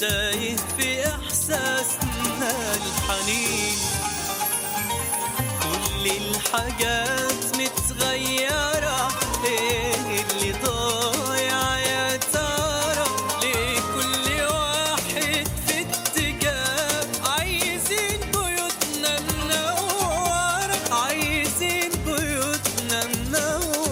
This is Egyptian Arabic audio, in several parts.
تايه في إحساسنا الحنين كل الحاجات متغيرة ايه اللي ضايع يا ترى ليه كل واحد في اتجاه عايزين بيوتنا منورة عايزين بيوتنا منورة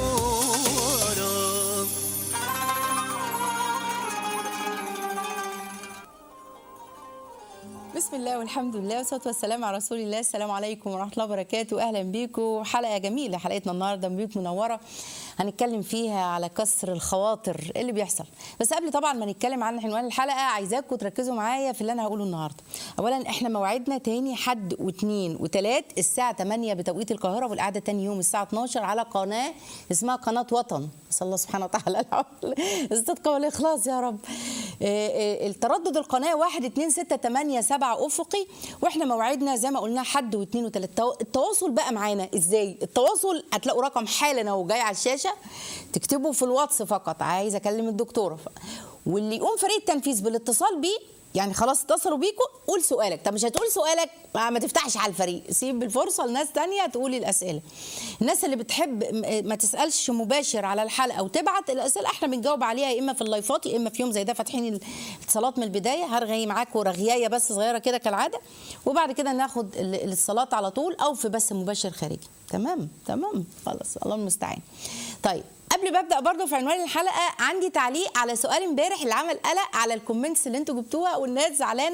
بسم الله والحمد لله والصلاه والسلام على رسول الله السلام عليكم ورحمه الله وبركاته اهلا بيكم حلقه جميله حلقتنا النهارده من بيوت منوره هنتكلم فيها على كسر الخواطر إيه اللي بيحصل بس قبل طبعا ما نتكلم عن عنوان الحلقه عايزاكم تركزوا معايا في اللي انا هقوله النهارده اولا احنا موعدنا تاني حد واثنين وثلاث الساعه 8 بتوقيت القاهره والقعده تاني يوم الساعه 12 على قناه اسمها قناه وطن نسال الله سبحانه وتعالى العون الصدق والاخلاص يا رب آه، آه، التردد القناه 1 2 6 8 7 افقي واحنا موعدنا زي ما قلنا حد واثنين وثلاث التواصل بقى معانا ازاي التواصل هتلاقوا رقم حالا اهو جاي على الشاشه تكتبوا في الواتس فقط عايز اكلم الدكتوره ف... واللي يقوم فريق التنفيذ بالاتصال بيه يعني خلاص اتصلوا بيكم قول سؤالك طب مش هتقول سؤالك ما ما تفتحش على الفريق سيب الفرصه لناس تانية تقول الاسئله الناس اللي بتحب م- ما تسالش مباشر على الحلقه وتبعت الاسئله احنا بنجاوب عليها يا اما في اللايفات يا اما في يوم زي ده فاتحين الاتصالات من البدايه هرغي معاكم رغيايه بس صغيره كده كالعاده وبعد كده ناخد ال- الاتصالات على طول او في بث مباشر خارجي تمام تمام خلاص الله المستعان طيب قبل ما ابدا برضه في عنوان الحلقه عندي تعليق على سؤال امبارح اللي عمل قلق على الكومنتس اللي انتوا جبتوها والناس زعلانه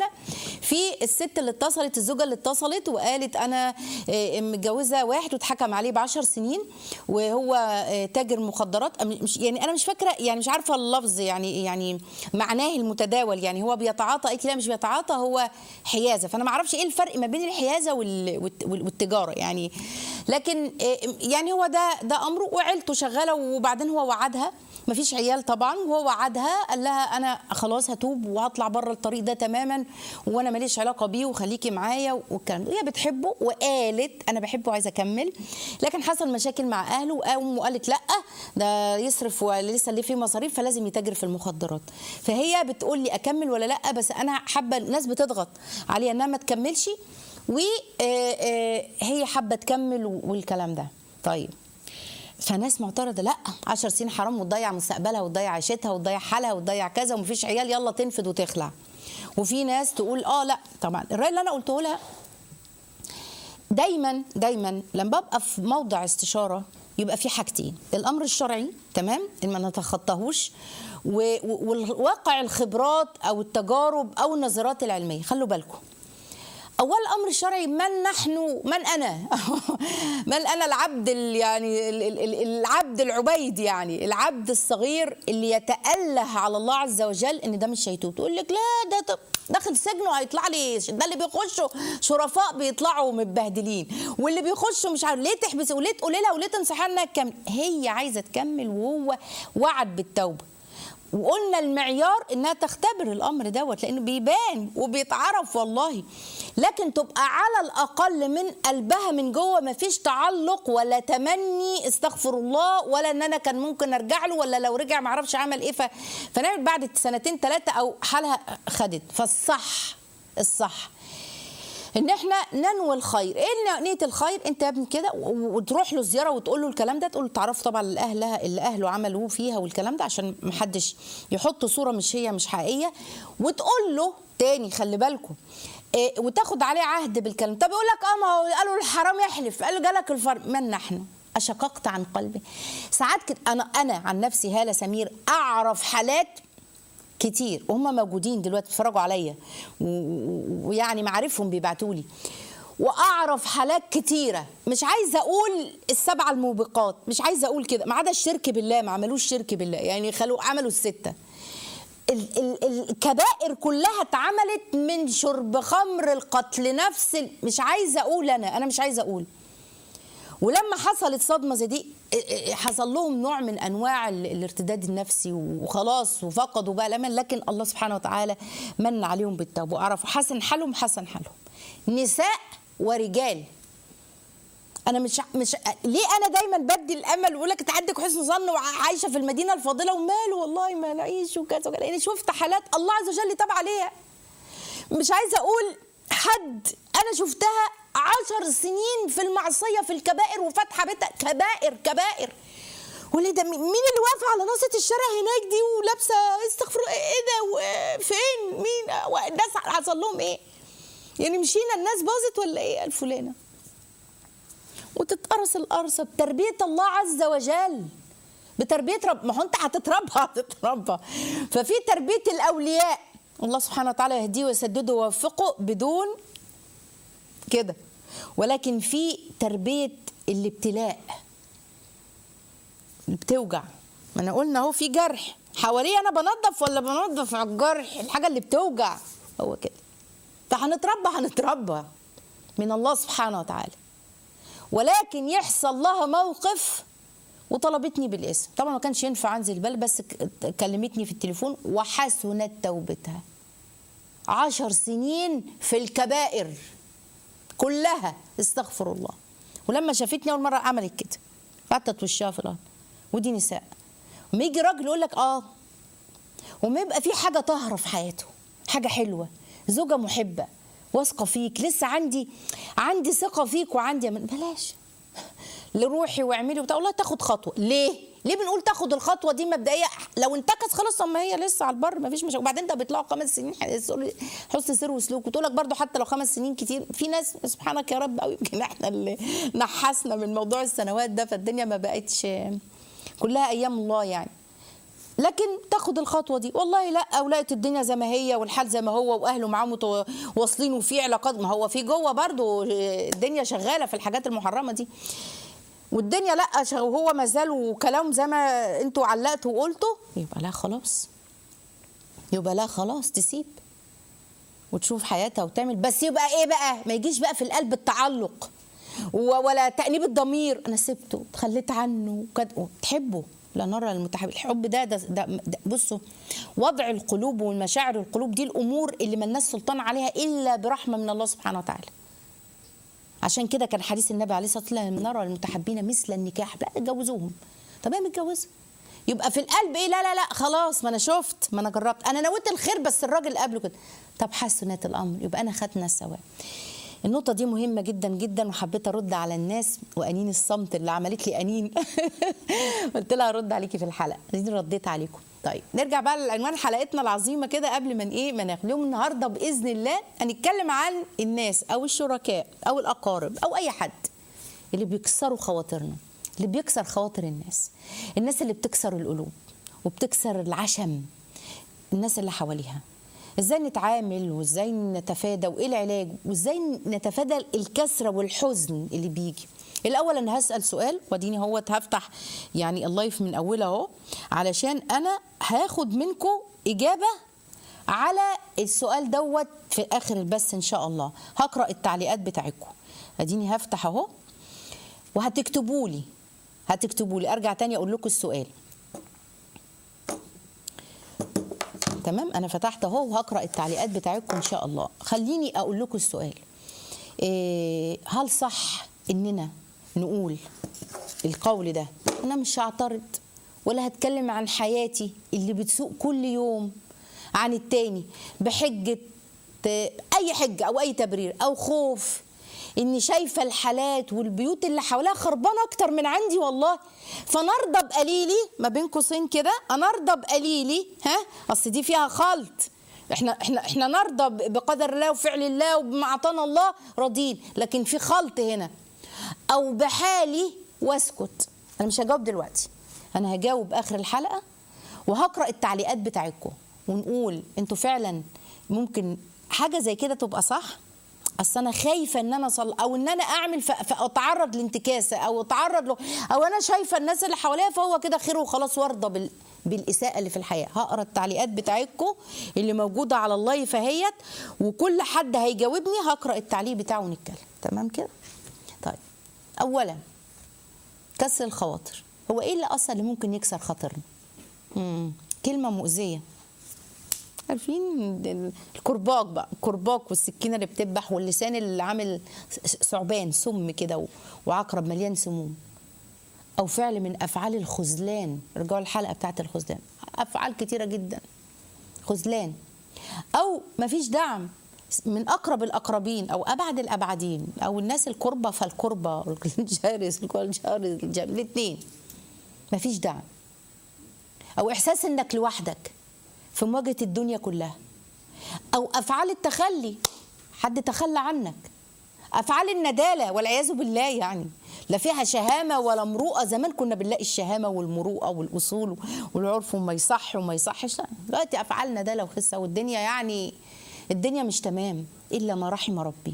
في الست اللي اتصلت الزوجه اللي اتصلت وقالت انا آه، متجوزه واحد واتحكم عليه ب 10 سنين وهو آه، تاجر مخدرات أم- مش يعني انا مش فاكره يعني مش عارفه اللفظ يعني يعني معناه المتداول يعني هو بيتعاطى قالت لي لا مش بيتعاطى هو حيازه فانا ما اعرفش ايه الفرق ما بين الحيازه وال- والت- وال- والتجاره يعني لكن آه، يعني هو ده ده امره وعيلته شغاله وبعدين هو وعدها ما فيش عيال طبعا وهو وعدها قال لها انا خلاص هتوب وهطلع بره الطريق ده تماما وانا ماليش علاقه بيه وخليكي معايا والكلام ده هي بتحبه وقالت انا بحبه وعايزه اكمل لكن حصل مشاكل مع اهله وقام وقالت لا ده يصرف ولسه ليه فيه مصاريف فلازم يتاجر في المخدرات فهي بتقول لي اكمل ولا لا بس انا حابه الناس بتضغط عليها انها ما تكملش وهي حابه تكمل والكلام ده طيب فناس معترضه لا 10 سنين حرام وتضيع مستقبلها وتضيع عيشتها وتضيع حالها وتضيع كذا ومفيش عيال يلا تنفد وتخلع وفي ناس تقول اه لا طبعا الراي اللي انا قلته لها دايما دايما لما ببقى في موضع استشاره يبقى في حاجتين الامر الشرعي تمام اللي ما نتخطاهوش و- و- والواقع الخبرات او التجارب او النظرات العلميه خلوا بالكم اول الامر الشرعي من نحن من انا من انا العبد ال- يعني ال- ال- ال- العبد العبيد يعني العبد الصغير اللي يتاله على الله عز وجل ان ده مش هيتوب تقول لك لا ده ط- داخل سجن وهيطلع لي ده اللي بيخشوا شرفاء بيطلعوا متبهدلين واللي بيخشوا مش عارف ليه تحبس وليه تقولي لها وليه تنصحها انها تكمل هي عايزه تكمل وهو وعد بالتوبه وقلنا المعيار انها تختبر الامر دوت لانه بيبان وبيتعرف والله لكن تبقى على الاقل من قلبها من جوه ما فيش تعلق ولا تمني استغفر الله ولا ان انا كان ممكن ارجع له ولا لو رجع ما اعرفش عمل ايه ف... فنعمل بعد سنتين ثلاثه او حالها خدت فالصح الصح ان احنا ننوي الخير ايه نيه الخير انت يا ابني كده و- وتروح له زياره وتقول له الكلام ده تقول له تعرف طبعا الاهلها اللي اهله عملوه فيها والكلام ده عشان محدش يحط صوره مش هي مش حقيقيه وتقول له تاني خلي بالكم إيه وتاخد عليه عهد بالكلام طب يقول لك اه ما هو قالوا الحرام يحلف قالوا جالك الفرق من نحن اشققت عن قلبي ساعات كده انا انا عن نفسي هاله سمير اعرف حالات كتير وهم موجودين دلوقتي بيتفرجوا عليا و- و- ويعني معارفهم بيبعتوا لي واعرف حالات كتيره مش عايزه اقول السبعه الموبقات مش عايزه اقول كده ما عدا الشرك بالله ما عملوش شرك بالله يعني خلوا عملوا السته ال- ال- الكبائر كلها اتعملت من شرب خمر القتل نفس ال- مش عايزه اقول انا انا مش عايزه اقول ولما حصلت صدمه زي دي ا- ا- حصل لهم نوع من انواع ال- الارتداد النفسي وخلاص وفقدوا بقى الامل لكن الله سبحانه وتعالى من عليهم بالتوبه وعرفوا حسن حالهم حسن حالهم نساء ورجال انا مش مش ليه انا دايما بدي الامل واقول لك انت عندك حسن ظن وعايشه في المدينه الفاضله وماله والله ما نعيش وكذا وكذا لاني شفت حالات الله عز وجل تاب عليها مش عايزه اقول حد انا شفتها عشر سنين في المعصيه في الكبائر وفاتحه بيتها كبائر كبائر وليه ده مين اللي واقفه على ناصيه الشارع هناك دي ولابسه استغفر الله ايه ده وفين مين الناس حصل لهم ايه يعني مشينا الناس باظت ولا ايه الفلانه وتتقرص القرصه بتربيه الله عز وجل بتربيه رب ما هو انت هتتربى هتتربى ففي تربيه الاولياء الله سبحانه وتعالى يهديه ويسدده ويوفقه بدون كده ولكن في تربيه الابتلاء اللي بتوجع ما انا قلنا اهو في جرح حواليه انا بنظف ولا بنظف على الجرح الحاجه اللي بتوجع هو كده فهنتربى هنتربى من الله سبحانه وتعالى ولكن يحصل لها موقف وطلبتني بالاسم طبعا ما كانش ينفع انزل بل بس ك- كلمتني في التليفون وحسنت توبتها عشر سنين في الكبائر كلها استغفر الله ولما شافتني اول مره عملت كده فتت وشها في الارض ودي نساء وما يجي راجل يقول لك اه وما يبقى في حاجه طاهره في حياته حاجه حلوه زوجه محبه واثقه فيك لسه عندي عندي ثقه فيك وعندي من بلاش لروحي واعملي وبتاع والله تاخد خطوه ليه ليه بنقول تاخد الخطوه دي مبدئيه لو انتكس خلاص طب ما هي لسه على البر ما فيش مشاكل وبعدين ده بيطلعوا خمس سنين حسن سر وسلوك وتقول لك برضه حتى لو خمس سنين كتير في ناس سبحانك يا رب او يمكن احنا اللي نحسنا من موضوع السنوات ده فالدنيا ما بقتش كلها ايام الله يعني لكن تاخد الخطوه دي والله لا ولقيت الدنيا زي ما هي والحال زي ما هو واهله معاه متو- واصلين وفي علاقات ما هو في جوه برضو الدنيا شغاله في الحاجات المحرمه دي والدنيا لا شغ- وهو ما زال وكلام زي ما انتوا علقتوا وقلتوا يبقى لا خلاص يبقى لا خلاص تسيب وتشوف حياتها وتعمل بس يبقى ايه بقى ما يجيش بقى في القلب التعلق و- ولا تأنيب الضمير انا سبته تخليت عنه وكد- تحبه لا نرى المتحب الحب ده, ده, ده, ده بصوا وضع القلوب والمشاعر القلوب دي الامور اللي ملناش سلطان عليها الا برحمه من الله سبحانه وتعالى عشان كده كان حديث النبي عليه الصلاه والسلام نرى المتحبين مثل النكاح لا اتجوزوهم طب ايه متجوزه يبقى في القلب ايه لا لا لا خلاص ما انا شفت ما انا جربت انا نويت الخير بس الراجل قبله كده طب حسنت الامر يبقى انا خدنا الثواب النقطة دي مهمة جدا جدا وحبيت أرد على الناس وأنين الصمت اللي عملت لي أنين قلت لها أرد عليكي في الحلقة دي رديت عليكم طيب نرجع بقى لعنوان حلقتنا العظيمة كده قبل ما إيه ما ناخد اليوم النهاردة بإذن الله هنتكلم عن الناس أو الشركاء أو الأقارب أو أي حد اللي بيكسروا خواطرنا اللي بيكسر خواطر الناس الناس اللي بتكسر القلوب وبتكسر العشم الناس اللي حواليها ازاي نتعامل وازاي نتفادى وايه العلاج وازاي نتفادى الكسره والحزن اللي بيجي الاول انا هسال سؤال واديني هو هفتح يعني اللايف من اوله اهو علشان انا هاخد منكم اجابه على السؤال دوت في اخر البث ان شاء الله هقرا التعليقات بتاعتكم اديني هفتح اهو وهتكتبوا لي هتكتبوا لي ارجع تاني اقول لكم السؤال تمام انا فتحت اهو وهقرا التعليقات بتاعتكم ان شاء الله خليني اقول لكم السؤال إيه هل صح اننا نقول القول ده انا مش هعترض ولا هتكلم عن حياتي اللي بتسوق كل يوم عن التاني بحجه آه، اي حجه او اي تبرير او خوف اني شايفه الحالات والبيوت اللي حواليها خربانه اكتر من عندي والله فنرضى بقليلي ما بين قوسين كده انا ارضى بقليلي ها اصل دي فيها خلط احنا احنا احنا نرضى ب- بقدر الله وفعل الله وبما اعطانا الله راضين لكن في خلط هنا او بحالي واسكت انا مش هجاوب دلوقتي انا هجاوب اخر الحلقه وهقرا التعليقات بتاعتكم ونقول انتوا فعلا ممكن حاجه زي كده تبقى صح اصل انا خايفه ان انا صل او ان انا اعمل ف- فاتعرض لانتكاسه او اتعرض له او انا شايفه الناس اللي حواليا فهو كده خير وخلاص وارضى بال بالاساءه اللي في الحياه هقرا التعليقات بتاعتكم اللي موجوده على اللايف اهيت وكل حد هيجاوبني هقرا التعليق بتاعه ونتكلم تمام كده طيب اولا كسر الخواطر هو ايه اللي اصلا اللي ممكن يكسر خاطرنا مم. كلمه مؤذيه عارفين ال- الكرباج بقى الكرباج والسكينه اللي بتذبح واللسان اللي عامل س- ثعبان سم كده و- وعقرب مليان سموم او فعل من افعال الخذلان رجعوا الحلقه بتاعت الخذلان افعال كتيره جدا خذلان او مفيش دعم من اقرب الاقربين او ابعد الابعدين او الناس القربى فالقربى الجارس الجارس الاثنين مفيش دعم او احساس انك لوحدك في مواجهه الدنيا كلها او افعال التخلي حد تخلى عنك افعال النداله والعياذ بالله يعني لا فيها شهامه ولا مروءه زمان كنا بنلاقي الشهامه والمروءه والاصول والعرف وما يصح وما يصحش لا دلوقتي افعال نداله وخسه والدنيا يعني الدنيا مش تمام الا ما رحم ربي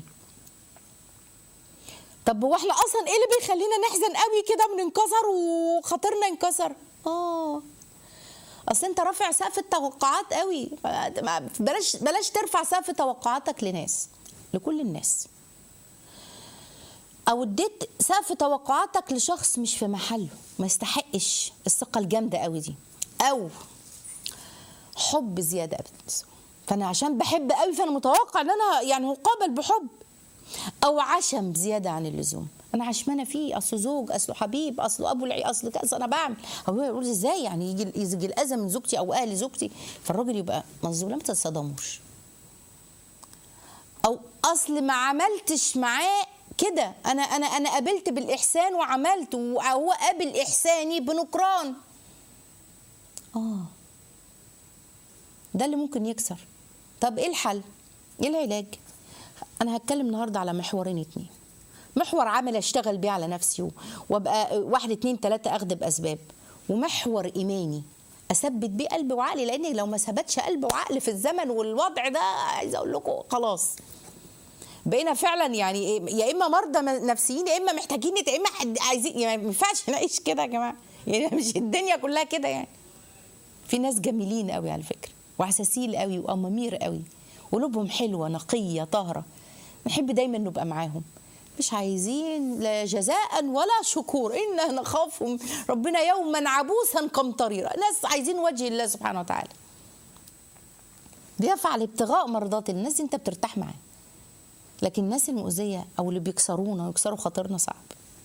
طب هو احنا اصلا ايه اللي بيخلينا نحزن قوي كده بننكسر وخاطرنا ينكسر اه اصل انت رافع سقف التوقعات قوي بلاش بلاش ترفع سقف توقعاتك لناس لكل الناس او اديت سقف توقعاتك لشخص مش في محله ما يستحقش الثقه الجامده قوي دي او حب زياده ابدا فانا عشان بحب قوي فانا متوقع ان انا يعني مقابل بحب او عشم زياده عن اللزوم انا عشمانه فيه اصله زوج اصله حبيب اصله ابو العي اصله كذا انا بعمل هو يقول ازاي يعني يجي يجي الاذى من زوجتي او اهل زوجتي فالراجل يبقى مظلوم لا ما تتصدموش او اصل ما عملتش معاه كده انا انا انا قابلت بالاحسان وعملت وهو قابل احساني بنكران اه ده اللي ممكن يكسر طب ايه الحل ايه العلاج انا هتكلم النهارده على محورين اتنين محور عمل اشتغل بيه على نفسي وابقى واحد اتنين تلاته اخد باسباب ومحور ايماني اثبت بيه قلبي وعقلي لان لو ما ثبتش قلبي وعقلي في الزمن والوضع ده عايزه اقول لكم خلاص بقينا فعلا يعني يا اما مرضى نفسيين يا اما محتاجين يا اما عايزين يعني ما ينفعش نعيش كده يا جماعه يعني مش الدنيا كلها كده يعني في ناس جميلين قوي على فكره وحساسين قوي وامامير قوي قلوبهم حلوه نقيه طاهره نحب دايما نبقى معاهم مش عايزين لا جزاء ولا شكور إنا نخاف ربنا يوما عبوسا قمطريرا ناس عايزين وجه الله سبحانه وتعالى بيفعل ابتغاء مرضات الناس انت بترتاح معاه لكن الناس المؤذيه او اللي بيكسرونا ويكسروا خاطرنا صعب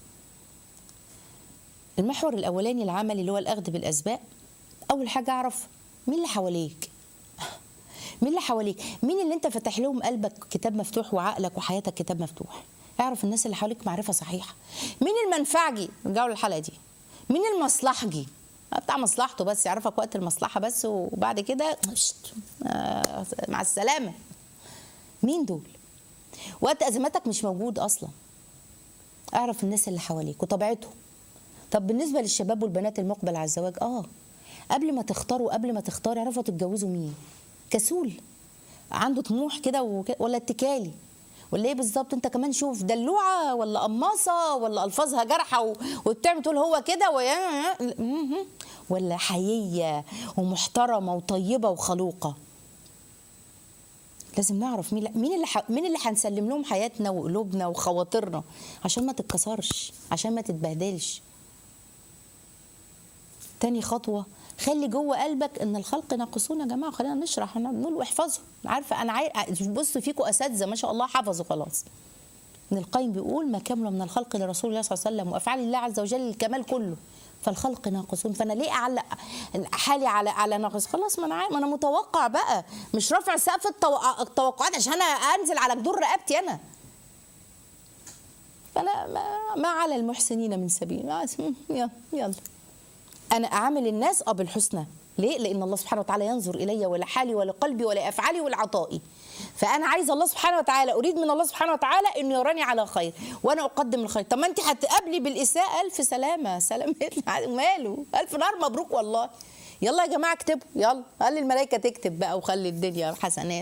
المحور الاولاني العملي اللي هو الاخذ بالاسباب اول حاجه اعرف مين اللي حواليك مين اللي حواليك مين اللي انت فاتح لهم قلبك كتاب مفتوح وعقلك وحياتك كتاب مفتوح اعرف الناس اللي حواليك معرفه صحيحه مين المنفعجي رجعوا للحلقه دي مين المصلحجي بتاع مصلحته بس يعرفك وقت المصلحه بس وبعد كده مع السلامه مين دول وقت ازماتك مش موجود اصلا اعرف الناس اللي حواليك وطبيعتهم طب بالنسبه للشباب والبنات المقبل على الزواج اه قبل ما تختاروا قبل ما تختاروا اعرفوا تتجوزوا مين كسول عنده طموح كده وك... ولا اتكالي ولا ايه بالظبط انت كمان شوف دلوعه ولا قماصه ولا الفاظها جارحه و... وبتعمل تقول هو كده ويا... ولا حييه ومحترمه وطيبه وخلوقه لازم نعرف مين مين اللي ح... مين اللي هنسلم لهم حياتنا وقلوبنا وخواطرنا عشان ما تتكسرش عشان ما تتبهدلش تاني خطوه خلي جوه قلبك ان الخلق ناقصون يا جماعه خلينا نشرح نقول واحفظوا عارفه انا عاي... بصوا فيكم اساتذه ما شاء الله حفظوا خلاص ابن القيم بيقول ما كمل من الخلق لرسول الله صلى الله عليه وسلم وافعال الله عز وجل الكمال كله فالخلق ناقصون فانا ليه اعلق حالي على على ناقص خلاص ما انا عارف ما انا متوقع بقى مش رافع سقف التوقع... التوقعات عشان انا انزل على جدور رقبتي انا فانا ما, ما على المحسنين من سبيل يلا يلا انا اعامل الناس اه بالحسنى ليه لان الله سبحانه وتعالى ينظر الي ولحالي ولقلبي ولافعالي ولعطائي فانا عايزه الله سبحانه وتعالى اريد من الله سبحانه وتعالى انه يراني على خير وانا اقدم الخير طب ما انت هتقابلي بالاساءه الف سلامه سلام ماله الف نار مبروك والله يلا يا جماعه اكتبوا يلا خلي الملائكه تكتب بقى وخلي الدنيا حسنات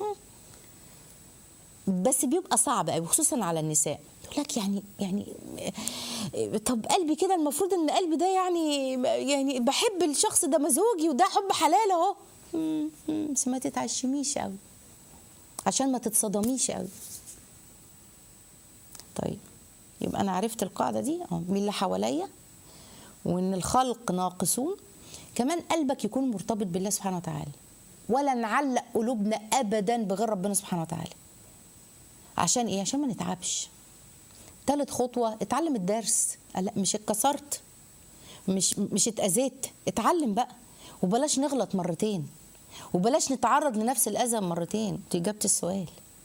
بس بيبقى صعب قوي خصوصا على النساء تقول لك يعني يعني طب قلبي كده المفروض ان قلبي ده يعني يعني بحب الشخص ده مزوجي وده حب حلال اهو بس ما تتعشميش قوي عشان ما تتصدميش قوي طيب يبقى انا عرفت القاعده دي اه مين اللي حواليا وان الخلق ناقصون كمان قلبك يكون مرتبط بالله سبحانه وتعالى ولا نعلق قلوبنا ابدا بغير ربنا سبحانه وتعالى عشان ايه عشان ما نتعبش تالت خطوة اتعلم الدرس لا مش اتكسرت مش مش اتأذيت اتعلم بقى وبلاش نغلط مرتين وبلاش نتعرض لنفس الأذى مرتين دي إجابة السؤال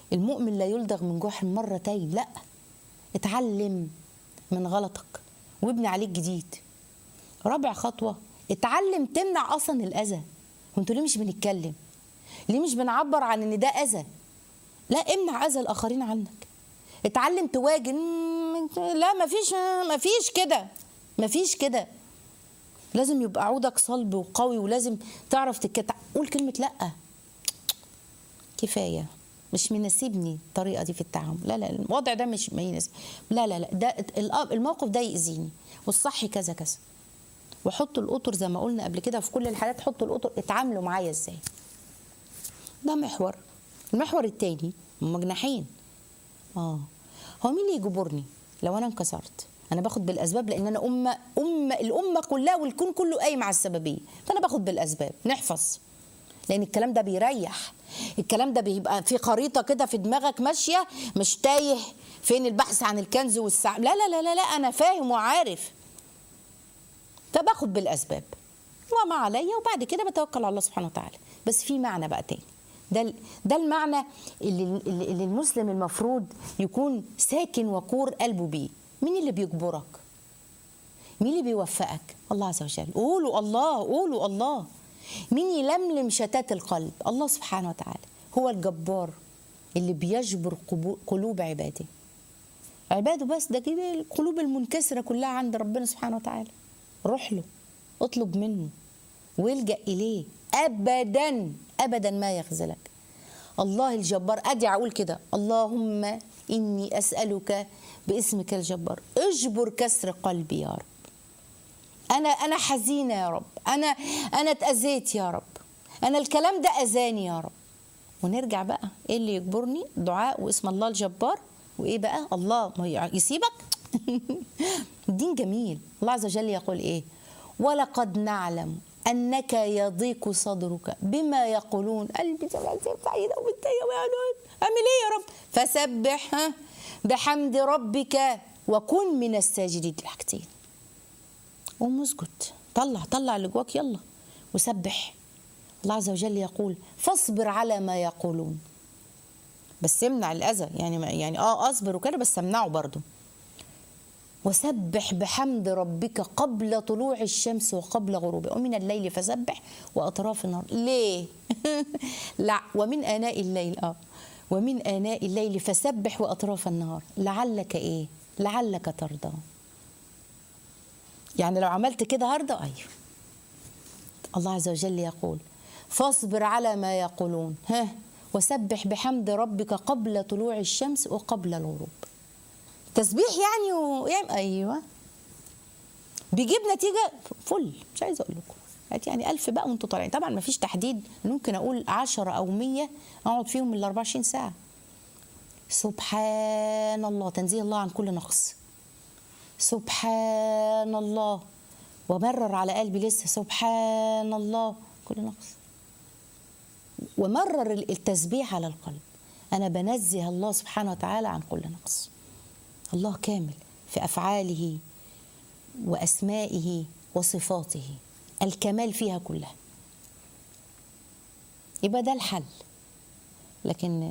المؤمن لا يلدغ من جحر مرتين لا اتعلم من غلطك وابني عليك جديد رابع خطوة اتعلم تمنع أصلا الأذى وانتوا ليه مش بنتكلم ليه مش بنعبر عن ان ده أذى لا امنع أذى الآخرين عنك اتعلم تواجه مم، لا مفيش مفيش كده مفيش كده لازم يبقى عودك صلب وقوي ولازم تعرف تتكتع قول كلمة لأ كفاية مش مناسبني الطريقة دي في التعامل لا لا الوضع ده مش ما يناسب لا لا لا ده الأ- الموقف ده يأذيني والصح كذا كذا وحطوا القطر زي ما قلنا قبل كده في كل الحالات حطوا القطر اتعاملوا معايا ازاي ده محور المحور التاني هما جناحين اه هو مين اللي يجبرني لو انا انكسرت انا باخد بالاسباب لان انا امه امه الامه كلها والكون كله قايم على السببيه فانا باخد بالاسباب نحفظ لان الكلام ده بيريح الكلام ده بيبقى في خريطه كده في دماغك ماشيه مش تايه فين البحث عن الكنز والسع لا لا لا لا, لا انا فاهم وعارف فباخد بالاسباب وما عليا وبعد كده بتوكل على الله سبحانه وتعالى بس في معنى بقى تاني ده ال- ده المعنى اللي, اللي اللي المسلم المفروض يكون ساكن وقور قلبه بيه مين اللي بيجبرك مين اللي بيوفقك الله عز وجل قولوا الله قولوا الله مين يلملم شتات القلب الله سبحانه وتعالى هو الجبار اللي بيجبر قبو- قلوب عباده عباده بس ده كده القلوب المنكسرة كلها عند ربنا سبحانه وتعالى روح له اطلب منه والجأ إليه أبدا أبدا ما يخذلك الله الجبار أدعي أقول كده اللهم إني أسألك باسمك الجبار اجبر كسر قلبي يا رب أنا أنا حزينة يا رب أنا أنا اتأذيت يا رب أنا الكلام ده أذاني يا رب ونرجع بقى إيه اللي يجبرني دعاء واسم الله الجبار وإيه بقى الله ما يسيبك الدين جميل الله عز وجل يقول إيه ولقد نعلم أنك يضيق صدرك بما يقولون قلبي زمان سعيدة ومتضايقة ويعني أعمل إيه يا رب فسبح ها بحمد ربك وكن من الساجدين الحاجتين قوم اسجد طلع طلع اللي جواك يلا وسبح الله عز وجل يقول فاصبر على ما يقولون بس امنع الاذى يعني ما- يعني اه اصبر وكده بس امنعه برضه وسبح بحمد ربك قبل طلوع الشمس وقبل غروبها ومن الليل فسبح واطراف النهار ليه لا ومن اناء الليل اه ومن اناء الليل فسبح واطراف النهار لعلك ايه لعلك ترضى يعني لو عملت كده هرضى ايوه الله عز وجل يقول فاصبر على ما يقولون ها وسبح بحمد ربك قبل طلوع الشمس وقبل الغروب تسبيح يعني ويعمل ايوه بيجيب نتيجه فل مش عايزه اقول لكم يعني ألف بقى وانتوا طالعين طبعا ما فيش تحديد ممكن اقول 10 او 100 اقعد فيهم ال 24 ساعه سبحان الله تنزيه الله عن كل نقص سبحان الله ومرر على قلبي لسه سبحان الله كل نقص ومرر التسبيح على القلب أنا بنزه الله سبحانه وتعالى عن كل نقص الله كامل في أفعاله وأسمائه وصفاته الكمال فيها كلها يبقى ده الحل لكن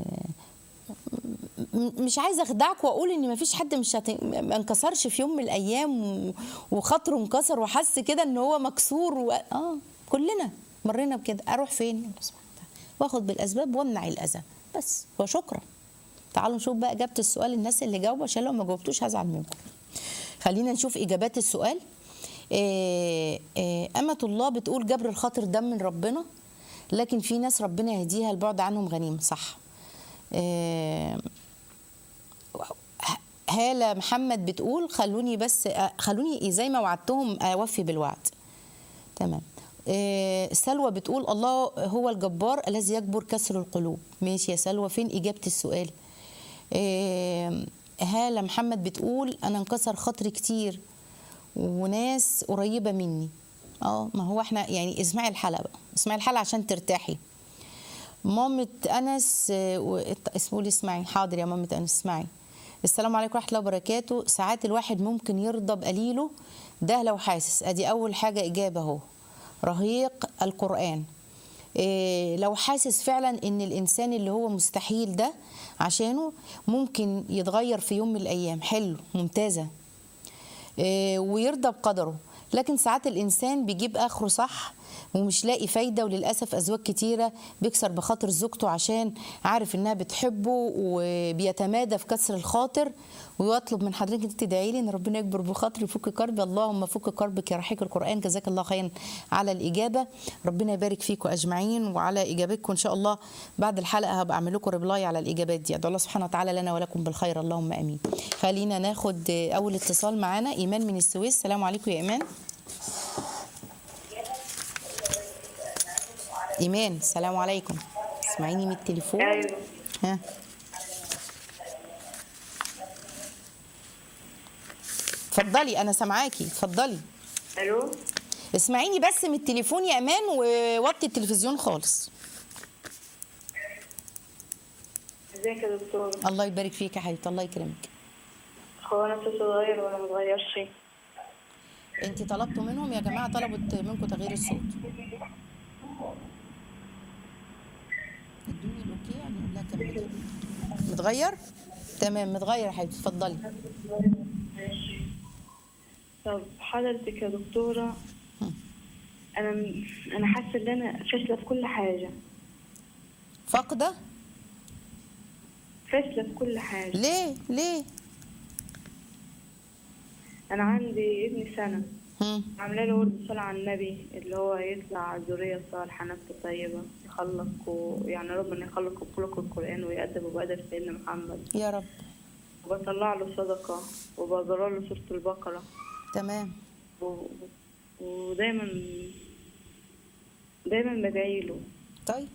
م- مش عايزه اخدعك واقول ان مفيش حد مش هت... ما انكسرش في يوم من الايام و... وخاطره انكسر وحس كده ان هو مكسور و... اه كلنا مرينا بكده اروح فين الله سبحانه وتعالى. واخد بالاسباب وامنع الاذى بس وشكرا تعالوا نشوف بقى اجابه السؤال الناس اللي جاوبوا عشان لو ما جاوبتوش هزعل منكم خلينا نشوف اجابات السؤال إيه إيه أمة الله بتقول جبر الخاطر ده من ربنا لكن في ناس ربنا يهديها البعد عنهم غنيم صح إيه هالة محمد بتقول خلوني بس خلوني زي ما وعدتهم اوفي بالوعد تمام إيه سلوى بتقول الله هو الجبار الذي يجبر كسر القلوب ماشي يا سلوى فين اجابه السؤال إيه هالة محمد بتقول انا انكسر خاطري كتير وناس قريبه مني اه ما هو احنا يعني اسمعي الحلقه بقى اسمعي الحلقه عشان ترتاحي مامة انس اسمه لي اسمعي حاضر يا مامة انس اسمعي السلام عليكم ورحمه الله وبركاته ساعات الواحد ممكن يرضى بقليله ده لو حاسس ادي اول حاجه اجابه اهو رهيق القران إيه لو حاسس فعلا ان الانسان اللي هو مستحيل ده عشانه ممكن يتغير في يوم من الايام حلو ممتازه إيه ويرضى بقدره لكن ساعات الانسان بيجيب اخره صح ومش لاقي فايده وللاسف ازواج كتيره بيكسر بخاطر زوجته عشان عارف انها بتحبه وبيتمادى في كسر الخاطر ويطلب من حضرتك انت تدعي لي ان ربنا يكبر بخاطري ويفك كربي اللهم فك كربك يا رحيق القران جزاك الله خيرا على الاجابه ربنا يبارك فيكم اجمعين وعلى اجابتكم ان شاء الله بعد الحلقه هبقى اعمل لكم ريبلاي على الاجابات دي ادعو الله سبحانه وتعالى لنا ولكم بالخير اللهم امين خلينا ناخد اول اتصال معانا ايمان من السويس السلام عليكم يا ايمان ايمان السلام عليكم اسمعيني من التليفون ايوه ها اتفضلي انا سامعاكي اتفضلي الو اسمعيني بس من التليفون يا امان ووطي التلفزيون خالص ازيك يا دكتور الله يبارك فيك يا حبيبتي الله يكرمك هو انا صوتي اتغير ولا متغيرش انت طلبتوا منهم يا جماعه طلبت منكم تغيير الصوت ادوني الاوكي يعني لا كملي متغير تمام متغير يا حبيبتي اتفضلي طب حضرتك يا دكتورة انا انا حاسة ان انا فاشلة في كل حاجة فاقده فاشلة في كل حاجة ليه ليه انا عندي ابني سنة هم. عاملة له ورد صلاة على النبي اللي هو يطلع ذرية صالحة نفس طيبة يخلق و... يعني ربنا يخلق بخلق القرآن ويأدب بأدب سيدنا محمد يا رب وبطلع له صدقة وبقرا له سورة البقرة تمام و... ودايما دايما بدعي له طيب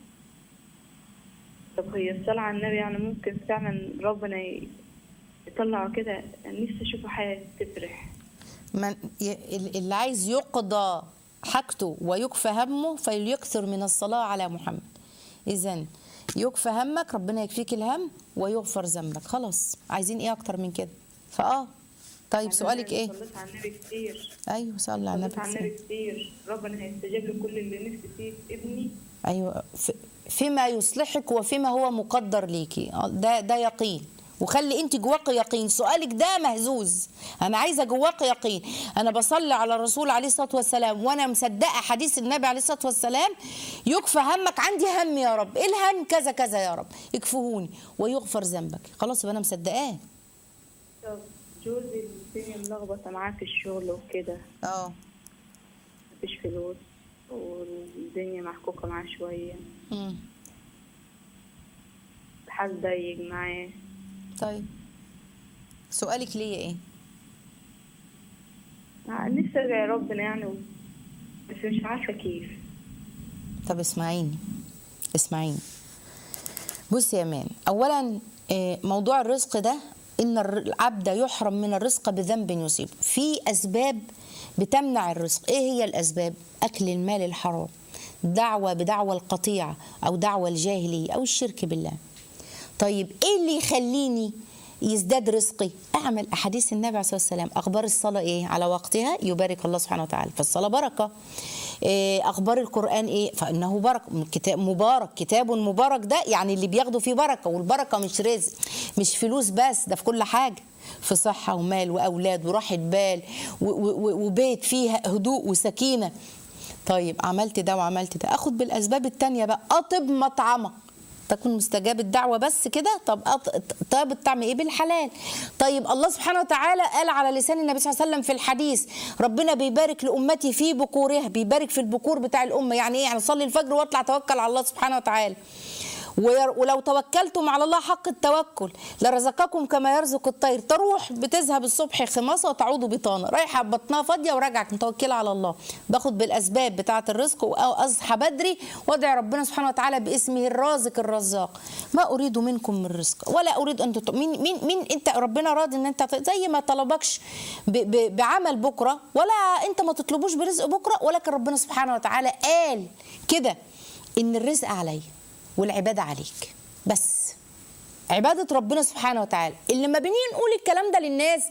طب هي الصلاة على النبي يعني ممكن فعلا ربنا ي- يطلع كده نفسي أشوفه حاجة تفرح من ي- اللي عايز يقضى حاجته ويكفى همه فليكثر من الصلاة على محمد إذا يكفى همك ربنا يكفيك الهم ويغفر ذنبك خلاص عايزين ايه اكتر من كده فاه طيب سؤالك ايه صليت على النبي كتير ايوه صلي على صليت على النبي النبي كتير ربنا هيستجيب لكل اللي نفسي فيه في ابني ايوه ف- فيما يصلحك وفيما هو مقدر ليكي آه، ده ده يقين وخلي انت جواك يقين سؤالك ده مهزوز انا عايزه جواك يقين انا بصلي على الرسول عليه الصلاه والسلام وانا مصدقه حديث النبي عليه الصلاه والسلام يكفى همك عندي هم يا رب ايه الهم كذا كذا يا رب يكفهوني ويغفر ذنبك خلاص يبقى انا مصدقاه طب جوزي الدنيا ملخبطة معاه في الشغل وكده اه مفيش فلوس والدنيا محكوكة معاه شوية مم. حد ضيق معاه طيب سؤالك ليا ايه نفسي ادعي ربنا يعني و- بس مش عارفة كيف طب اسمعيني اسمعيني بصي يا مان اولا آه، موضوع الرزق ده ان الر- العبد يحرم من الرزق بذنب يصيبه في اسباب بتمنع الرزق ايه هي الاسباب اكل المال الحرام دعوه بدعوى القطيعه او دعوى الجاهليه او الشرك بالله طيب ايه اللي يخليني يزداد رزقي اعمل احاديث النبي عليه الصلاه والسلام اخبار الصلاه ايه على وقتها يبارك الله سبحانه وتعالى فالصلاه بركه إيه اخبار القران ايه فانه بركه كتاب مبارك كتاب مبارك ده يعني اللي بياخده فيه بركه والبركه مش رزق مش فلوس بس ده في كل حاجه في صحه ومال واولاد وراحه بال و- و- وبيت فيه هدوء وسكينه طيب عملت ده وعملت ده اخد بالاسباب التانية بقى اطب مطعمك تكون مستجاب الدعوه بس كده طب أط- طيب الطعم ايه بالحلال طيب الله سبحانه وتعالى قال على لسان النبي صلى الله عليه وسلم في الحديث ربنا بيبارك لامتي في بكورها بيبارك في البكور بتاع الامه يعني ايه يعني صلي الفجر واطلع توكل على الله سبحانه وتعالى وير- ولو توكلتم على الله حق التوكل لرزقكم كما يرزق الطير تروح بتذهب الصبح خماسه وتعود بطانه رايحه بطنها فاضيه وراجعه متوكله على الله باخد بالاسباب بتاعه الرزق واصحى بدري وادعي ربنا سبحانه وتعالى باسمه الرازق الرزاق ما اريد منكم من رزق ولا اريد ان تط... مين مين مين انت ربنا راضي ان انت ت- زي ما طلبكش ب... ب... بعمل بكره ولا انت ما تطلبوش برزق بكره ولكن ربنا سبحانه وتعالى قال كده ان الرزق عليا والعباده عليك بس عبادة ربنا سبحانه وتعالى اللي لما بنيجي نقول الكلام ده للناس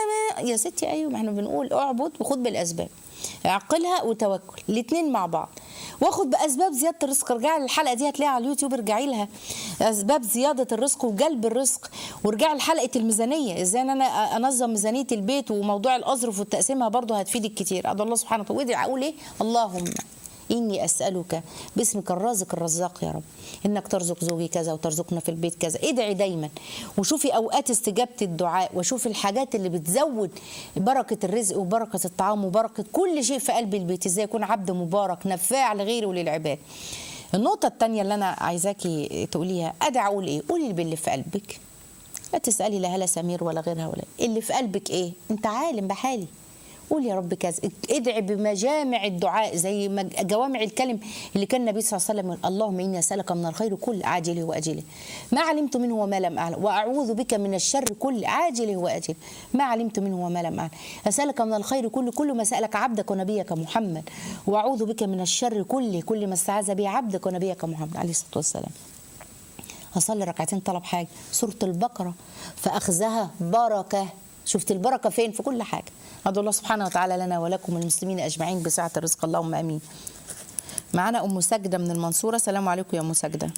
يا ستي ايوه ما احنا بنقول اعبد وخد بالاسباب اعقلها وتوكل الاثنين مع بعض واخد باسباب زياده الرزق ارجعي للحلقه دي هتلاقيها على اليوتيوب ارجعي لها اسباب زياده الرزق وجلب الرزق وارجعي لحلقه الميزانيه ازاي ان انا انظم ميزانيه البيت وموضوع الاظرف والتقسيمها برضه هتفيدك كتير ادعو الله سبحانه وتعالى وادعي اقول ايه اللهم إني أسألك باسمك الرازق الرزاق يا رب إنك ترزق زوجي كذا وترزقنا في البيت كذا ادعي دايما وشوفي أوقات استجابة الدعاء وشوفي الحاجات اللي بتزود بركة الرزق وبركة الطعام وبركة كل شيء في قلب البيت إزاي يكون عبد مبارك نفاع لغيره وللعباد النقطة التانية اللي أنا عايزاكي تقوليها أدعي أقول إيه قولي باللي في قلبك لا تسألي لا هلا سمير ولا غيرها ولا اللي في قلبك إيه أنت عالم بحالي قول يا رب كذا ادعي بمجامع الدعاء زي مج- جوامع الكلم اللي كان النبي صلى الله عليه وسلم يقول اللهم اني اسالك من الخير كل عاجله واجله ما علمت منه وما لم اعلم واعوذ بك من الشر كل عاجله واجله ما علمت منه وما لم اعلم اسالك من الخير كل كل ما سالك عبدك ونبيك محمد واعوذ بك من الشر كله كل ما استعاذ به عبدك ونبيك محمد عليه الصلاه والسلام هصلي ركعتين طلب حاجه سوره البقره فاخذها بركه شفت البركه فين في كل حاجه ادعو الله سبحانه وتعالى لنا ولكم المسلمين اجمعين بسعه الرزق اللهم امين معانا ام سجده من المنصوره السلام عليكم يا ام سجده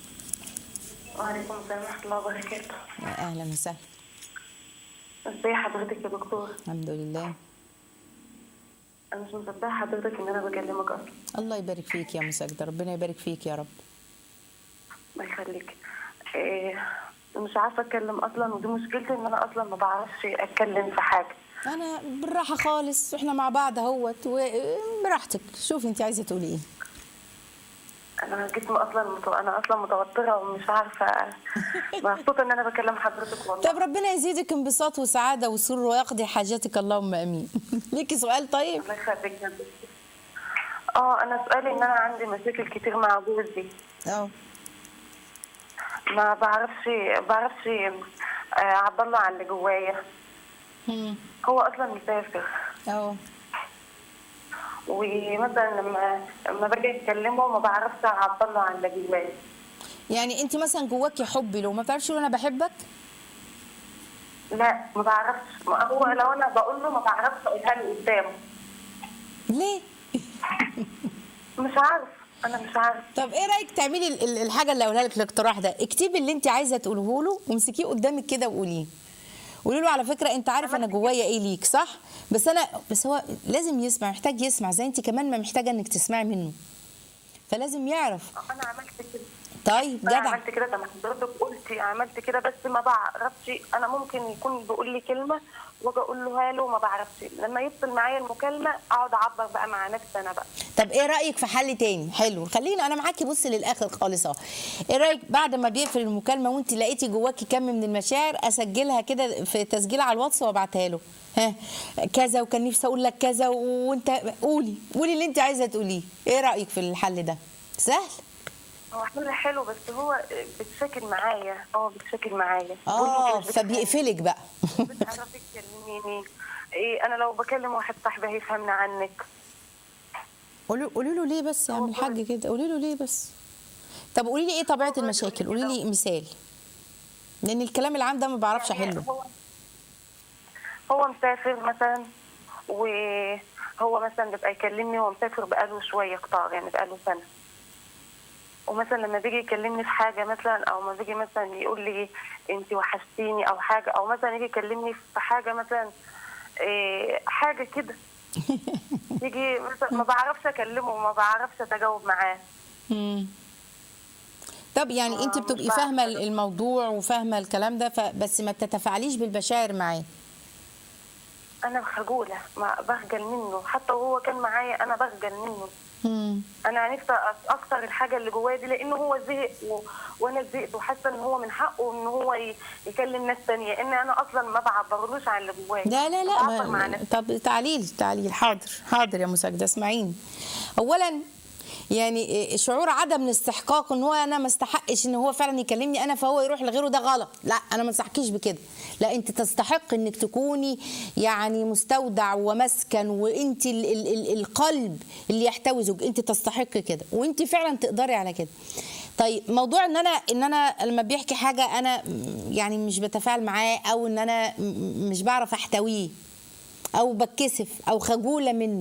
وعليكم السلام ورحمة الله وبركاته يا اهلا وسهلا ازي حضرتك يا دكتور الحمد لله انا مش مصدقة حضرتك ان انا بكلمك اصلا الله يبارك فيك يا ام سجده ربنا يبارك فيك يا رب الله يخليك إيه مش عارفة اتكلم اصلا ودي مشكلتي ان انا اصلا ما بعرفش اتكلم في حاجة انا بالراحه خالص احنا مع بعض اهوت وبراحتك شوفي انت عايزه تقولي ايه انا جسمي اصلا متو... انا اصلا متوترة ومش عارفة مبسوطة ان انا بكلم حضرتك والله طب ربنا يزيدك انبساط وسعاده وسرور ويقضي حاجاتك اللهم امين ليكي سؤال طيب الله يخليك يا دكتور. اه انا سؤالي ان انا عندي مشاكل كتير مع جوزي اه ما بعرفش بعرفش آه، اعبر عن اللي جوايا مم. هو اصلا مسافر اه ومثلا لما لما باجي اتكلمه ما بعرفش اعبر له عن اللي جوايا يعني انت مثلا جواكي حب لو ما بتعرفش تقولي انا بحبك لا ما بعرفش ما هو لو انا بقول له ما بعرفش اقولها له قدامه ليه مش عارف انا مش عارف طب ايه رايك تعملي ال- ال- الحاجه اللي اقولها لك الاقتراح ده اكتبي اللي انت عايزه تقوله له وامسكيه قدامك كده وقوليه قولي له على فكره انت عارف انا جوايا ايه ليك صح بس انا بس هو لازم يسمع محتاج يسمع زي انت كمان ما محتاجه انك تسمعي منه فلازم يعرف انا عملت كده طيب انا جدع عملت كده زي ما حضرتك قلتي عملت كده بس ما بعرفش انا ممكن يكون بيقول لي كلمه واجي اقول له هالو ما بعرفش لما يفصل معايا المكالمه اقعد اعبر بقى مع نفسي انا بقى طب ايه رايك في حل تاني حلو خلينا انا معاكي بصي للاخر خالص اهو ايه رايك بعد ما بيقفل المكالمه وانت لقيتي جواكي كم من المشاعر اسجلها كده في تسجيل على الواتس وابعتها له ها كذا وكان نفسي اقول لك كذا وانت قولي قولي اللي انت عايزه تقوليه ايه رايك في الحل ده سهل هو حل حلو بس هو بتشاكل معايا اه بتشاكل معايا اه بقول له مش بتفهم. فبيقفلك بقى بتعرفي تكلميني إيه انا لو بكلم واحد صاحبي هيفهمني عنك قولي قولي له ليه بس يا عم الحاج كده قولي له ليه بس طب قولي لي ايه طبيعه المشاكل قولي لي مثال لان الكلام العام ده ما بعرفش يعني احله هو هو مسافر مثلا وهو مثلا بيبقى يكلمني هو مسافر بقاله شويه كتار يعني بقاله سنه ومثلا لما بيجي يكلمني في حاجه مثلا او ما بيجي مثلا يقول لي انت وحشتيني او حاجه او مثلا يجي يكلمني في حاجه مثلا إيه حاجه كده يجي مثلا ما بعرفش اكلمه وما بعرفش اتجاوب معاه مم. طب يعني آه، انت مش بتبقي بعرف فاهمه أجاوب. الموضوع وفاهمه الكلام ده ف- بس ما بتتفاعليش بالمشاعر معاه انا خجوله ما بخجل منه حتى وهو كان معايا انا بخجل منه مم. انا نفسي اكتر الحاجه اللي جوايا دي لانه هو زهق و... وانا زهقت وحاسه ان هو من حقه ان هو ي... يكلم ناس تانية ان انا اصلا ما بعبرلوش عن اللي جوايا لا لا لا بعبر مع ما نفسي طب تعليل تعليل حاضر حاضر يا مساجدة اسمعيني اولا يعني شعور عدم الاستحقاق ان هو انا ما استحقش ان هو فعلا يكلمني انا فهو يروح لغيره ده غلط لا انا ما استحقيش بكده لا انت تستحق انك تكوني يعني مستودع ومسكن وانت ال ال ال القلب اللي يحتوي زوج انت تستحق كده وانت فعلا تقدري على كده طيب موضوع ان انا ان انا لما بيحكي حاجه انا م- يعني مش بتفاعل معاه او ان انا م- مش بعرف احتويه او بتكسف او خجوله منه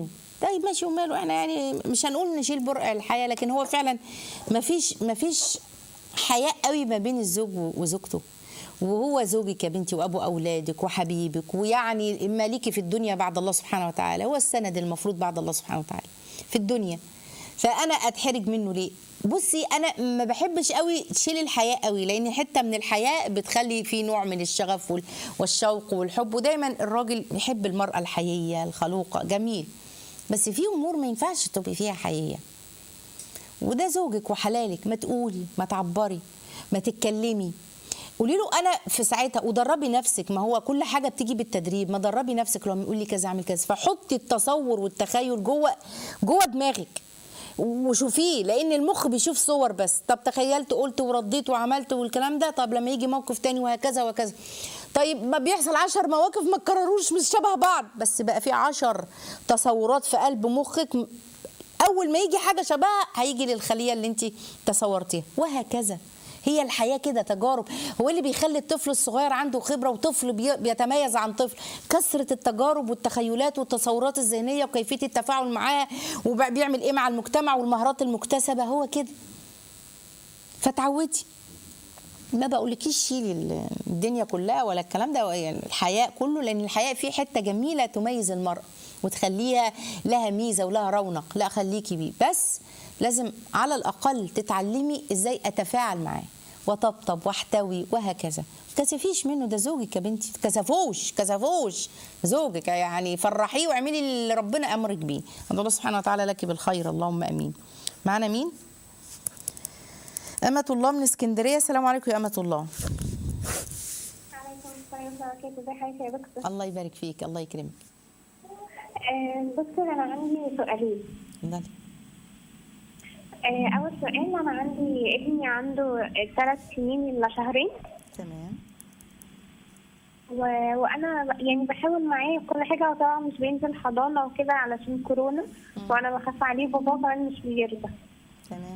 طيب ماشي وماله احنا يعني مش هنقول نشيل برقع الحياه لكن هو فعلا ما فيش ما فيش حياء قوي ما بين الزوج وزوجته وهو زوجك يا بنتي وابو اولادك وحبيبك ويعني مالكي في الدنيا بعد الله سبحانه وتعالى هو السند المفروض بعد الله سبحانه وتعالى في الدنيا فانا اتحرج منه ليه بصي انا ما بحبش قوي تشيل الحياء قوي لان حته من الحياء بتخلي في نوع من الشغف وال- والشوق والحب ودايما الراجل يحب المراه الحييه الخلوقه جميل بس في امور ما ينفعش تبقي فيها حييه وده زوجك وحلالك ما تقولي ما تعبري ما تتكلمي قولي له انا في ساعتها ودربي نفسك ما هو كل حاجه بتيجي بالتدريب ما دربي نفسك لما يقول لي كذا اعمل كذا فحطي التصور والتخيل جوه جوه دماغك وشوفيه لان المخ بيشوف صور بس طب تخيلت قلت ورديت وعملت والكلام ده طب لما يجي موقف تاني وهكذا وكذا طيب ما بيحصل عشر مواقف ما تكرروش مش شبه بعض بس بقى في عشر تصورات في قلب مخك اول ما يجي حاجه شبهها هيجي للخليه اللي انت تصورتيها وهكذا هي الحياه كده تجارب هو اللي بيخلي الطفل الصغير عنده خبره وطفل بي- بيتميز عن طفل كثره التجارب والتخيلات والتصورات الذهنيه وكيفيه التفاعل معاه وبيعمل ايه مع المجتمع والمهارات المكتسبه هو كده فتعودي ما بقولكيش شيلي ال- الدنيا كلها ولا الكلام ده يعني الحياء كله لان الحياء فيه حته جميله تميز المراه وتخليها لها ميزه ولها رونق لا خليكي بيه بس لازم على الاقل تتعلمي ازاي اتفاعل معاه وطبطب واحتوي وهكذا ما تكسفيش منه ده زوجك يا بنتي كسفوش كسفوش زوجك يعني فرحيه واعملي اللي ربنا امرك بيه الله سبحانه وتعالى لك بالخير اللهم امين معنا مين أمة الله من اسكندرية السلام عليكم يا أمة الله عليكم السلام ورحمة الله وبركاته ازي حضرتك يا دكتور الله يبارك فيك الله يكرمك آه، دكتور انا عندي سؤالين اتفضلي. آه، اول سؤال انا عندي ابني عنده ثلاث سنين الا شهرين تمام و... وانا ب- يعني بحاول معاه كل حاجه هو طبعا مش بينزل حضانه وكده علشان كورونا وانا بخاف عليه بابا كمان مش بيرضى تمام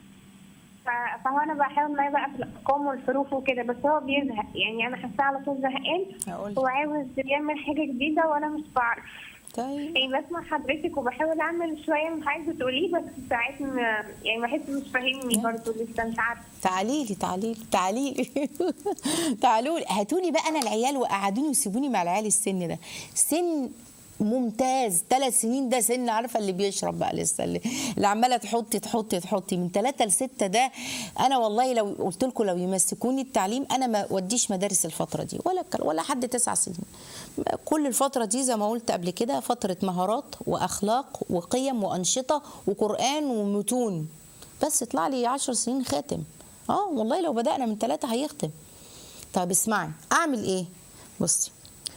ف- فهو انا بحاول معاه بقى في الارقام والحروف وكده بس هو بيزهق يعني انا حاساه على طول زهقان هقول هو عاوز يعمل حاجه جديده وانا مش بعرف طيب يعني بسمع حضرتك وبحاول اعمل شويه من حاجه بتقوليه بس ساعات ما يعني بحس مش فاهمني برضه لسه مش عارفه تعالي لي تعالي لي تعالي لي تعالوا لي هاتوا لي بقى انا العيال وقعدوني وسيبوني مع العيال السن ده سن ممتاز ثلاث سنين ده سن عارفه اللي بيشرب بقى لسه اللي, اللي عماله تحطي تحطي تحطي من ثلاثه لسته ده انا والله لو قلت لكم لو يمسكوني التعليم انا ما وديش مدارس الفتره دي ولا ك- ولا حد تسع سنين كل الفتره دي زي ما قلت قبل كده فتره مهارات واخلاق وقيم وانشطه وقران ومتون بس يطلع لي 10 سنين خاتم اه والله لو بدانا من ثلاثه هيختم طب اسمعي اعمل ايه بصي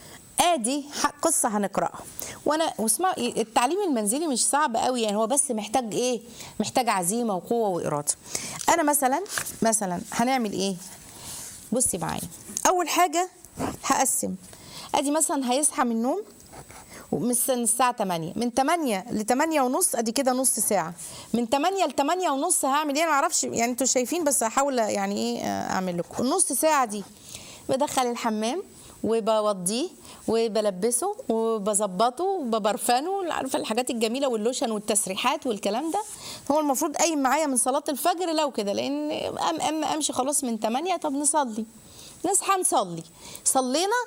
ادي ح- قصه هنقراها وانا واسمعي التعليم المنزلي مش صعب قوي يعني هو بس محتاج ايه محتاج عزيمه وقوه واراده انا مثلا مثلا هنعمل ايه بصي معايا اول حاجه هقسم ادي مثلا هيصحى من النوم من الس- من الساعة 8 من 8 ل 8 ونص ادي كده نص ساعة من 8 ل 8 ونص هعمل ايه انا معرفش يعني انتوا شايفين بس هحاول يعني ايه آه، اعمل لكم النص ساعة دي بدخل الحمام وبوضيه وبلبسه وبظبطه وببرفنه عارفه الحاجات الجميله واللوشن والتسريحات والكلام ده هو المفروض قايم معايا من صلاه الفجر لو كده لان أم أم امشي خلاص من 8 طب نصلي نصحى نصلي صلينا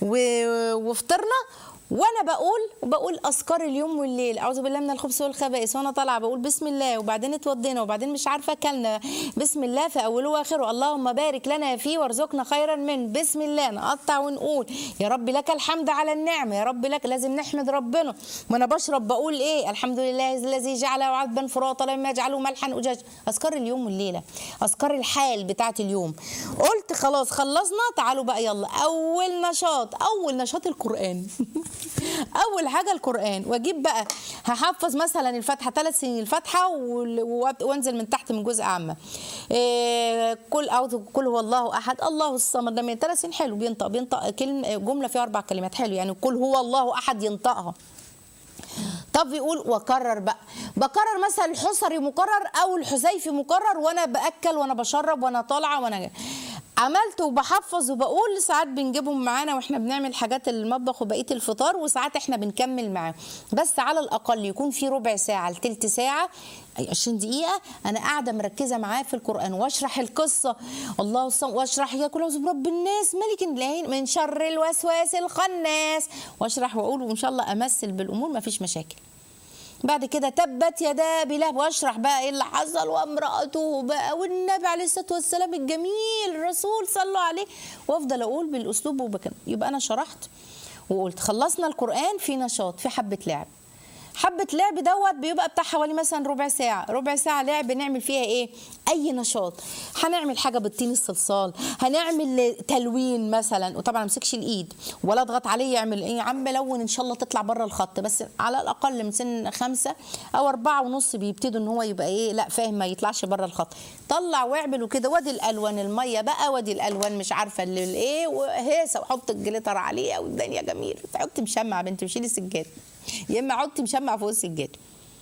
و- وفطرنا وانا بقول وبقول اذكار اليوم والليل اعوذ بالله من الخبث والخبائث وانا طالعه بقول بسم الله وبعدين اتوضينا وبعدين مش عارفه اكلنا بسم الله في اوله واخره اللهم بارك لنا فيه وارزقنا خيرا من بسم الله نقطع ونقول يا رب لك الحمد على النعمه يا رب لك لازم نحمد ربنا وانا بشرب بقول ايه الحمد لله الذي جعله عذبا فراطا لم يجعله ملحا اجاج اذكار اليوم والليله اذكار الحال بتاعت اليوم قلت خلاص خلصنا تعالوا بقى يلا اول نشاط اول نشاط القران اول حاجه القران واجيب بقى هحفظ مثلا الفاتحه ثلاث سنين الفاتحه وال- وأب- وانزل من تحت من جزء عامه إيه كل اعوذ كل هو الله احد الله الصمد ده من ثلاث سنين حلو بينطق بينطق كلمه جمله فيها اربع كلمات حلو يعني كل هو الله احد ينطقها طب يقول وكرر بقى بكرر مثلا الحصري مكرر او الحذيفي مكرر وانا باكل وانا بشرب وانا طالعه وانا عملت وبحفظ وبقول ساعات بنجيبهم معانا واحنا بنعمل حاجات المطبخ وبقيه الفطار وساعات احنا بنكمل معاهم بس على الاقل يكون في ربع ساعه لتلت ساعه أي 20 دقيقه انا قاعده مركزه معاه في القران واشرح القصه الله الصم واشرح يا كل أعوذ برب الناس ملك اللاهين من شر الوسواس الخناس واشرح واقول وان شاء الله امثل بالامور ما فيش مشاكل بعد كده تبت يدا ابي لهب واشرح بقى ايه اللي حصل وامراته بقى والنبي عليه الصلاه والسلام الجميل الرسول صلوا عليه وافضل اقول بالاسلوب وبكم يبقى انا شرحت وقلت خلصنا القران في نشاط في حبه لعب حبة لعب دوت بيبقى بتاع حوالي مثلا ربع ساعة ربع ساعة لعب نعمل فيها ايه اي نشاط هنعمل حاجة بالطين الصلصال هنعمل تلوين مثلا وطبعا ما امسكش الايد ولا اضغط عليه يعمل ايه يا عم لون ان شاء الله تطلع بره الخط بس على الاقل من سن خمسة او اربعة ونص بيبتدوا ان هو يبقى ايه لا فاهم ما يطلعش بره الخط طلع واعمل وكده وادي الالوان المية بقى وادي الالوان مش عارفة اللي الايه وهيسة وحط الجليتر عليه والدنيا جميلة تحط مشمع بنت وشيلي السجادة يا اما حطي مشمع فوق السجاده